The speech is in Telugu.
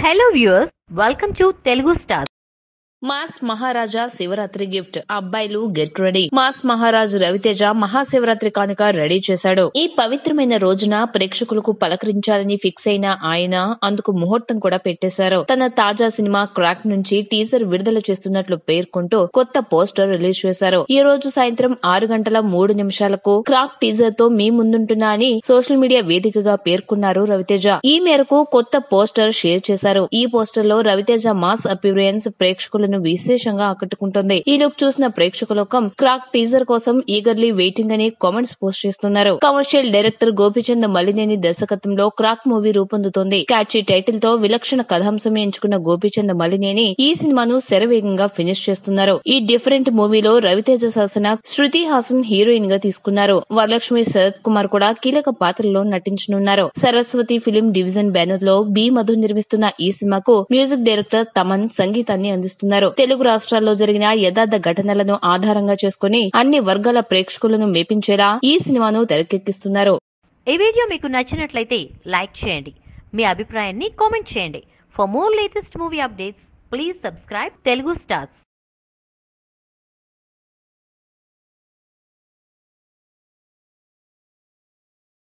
hello viewers welcome to Telugu star mass Maharaja Shivaratri gift అబ్బాయిలు get ready mass Maharaj Ravi Teja Mahashivaratri కానుక రెడీ చేశాడు ఈ పవిత్రమైన రోజున ప్రేక్షకులకు పలకరించాలని ఫిక్స్ అయిన ఆయన అందుకు ముహూర్తం కూడా పెట్టేశారు తన తాజా సినిమా క్రాక్ నుంచి టీజర్ విడుదల చేస్తున్నట్లు పేర్కొంటూ కొత్త పోస్టర్ రిలీజ్ చేశారు ఈ రోజు సాయంత్రం ఆరు గంటల మూడు నిమిషాలకు క్రాక్ టీజర్ తో మీ ముందుంటున్నా అని సోషల్ మీడియా వేదికగా పేర్కొన్నారు రవితేజ ఈ మేరకు కొత్త పోస్టర్ షేర్ చేశారు ఈ పోస్టర్ లో రవితేజ మాస్ అపీరియన్స్ ప్రేక్షకులను విశేషంగా ఆకట్టుకుంటుంది ఈ లుక్ చూసిన ప్రేక్షకులకం క్రాక్ టీజర్ కోసం ఈగర్లీ వెయిటింగ్ అని కామెంట్స్ పోస్ట్ చేస్తున్నారు కమర్షియల్ డైరెక్టర్ గోపిచంద్ మలినేని దర్శకత్వంలో క్రాక్ మూవీ రూపొందుతోంది క్యాచీ టైటిల్ తో విలక్షణ కథాంశం ఎంచుకున్న గోపిచంద్ మలినేని ఈ సినిమాను శరవేగంగా ఫినిష్ చేస్తున్నారు ఈ డిఫరెంట్ మూవీలో రవితేజ శాసన శృతి హాసన్ హీరోయిన్ గా తీసుకున్నారు వరలక్ష్మి శరత్ కుమార్ కూడా కీలక పాత్రలో నటించనున్నారు సరస్వతి ఫిలిం డివిజన్ బ్యానర్ లో బి మధు నిర్మిస్తున్న ఈ సినిమాకు మ్యూజిక్ డైరెక్టర్ తమన్ సంగీతాన్ని అందిస్తున్నారు తెలుగు రాష్ట్రాల్లో జరిగిన యథార్థ ఘటనలను ఆధారంగా చేసుకుని అన్ని వర్గాల ప్రేక్షకులను మెప్పించేలా ఈ సినిమాను తెరకెక్కిస్తున్నారు ఈ వీడియో మీకు నచ్చినట్లయితే లైక్ చేయండి మీ అభిప్రాయాన్ని కామెంట్ చేయండి for more latest movie updates please subscribe Telugu stars